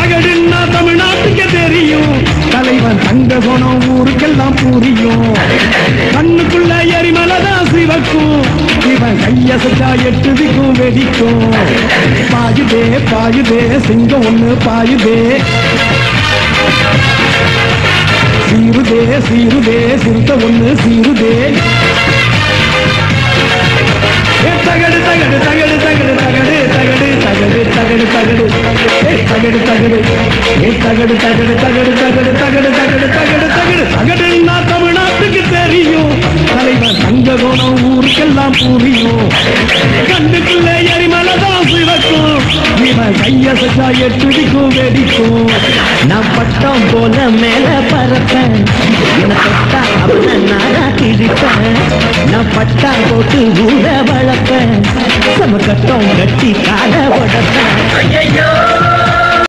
தகடுன்னா தமிழ்நாட்டுக்கு தெரியும் தலைவன் தங்க குணம் ஊருக்கெல்லாம் புரியும் கண்ணுக்குள்ள எரிமலைதான் சிவக்கும் இவன் கையசைச்சா எட்டு திக்கும் வெடிக்கும் பாயுதே பாயுதே சிங்கம் ஒண்ணு பாயுதே சீருதே சீருதே சிறுத்த ஒண்ணு சீருதே ஏ தகடு தகடு தகடு தகடு தகடு தகடு தகடு தகடு தகடு ஏ தகடு தகடு ஏ தகடு தகடு தகடு தகடு தகடு தகடு தகடு தகடு தகடுன்னா தமிழ்நாட்டுக்கு தெரியும் தலைவன் தங்க குணம் ஊருக்கெல்லாம் புரியும் கண்டுக்குள்ள எரிமலைதான் சிவக்கும் இவன் கையசைச்சா எட்டுடிக்கும் வெடிக்கும் நான் பட்டம் போல மேல பறப்பேன் என்ன தொட்டா அவன நானா கிழிப்பேன் நான் பட்டா போட்டு ஊட வளர்ப்பேன் சம கட்டம் கட்டி கால உடப்பேன்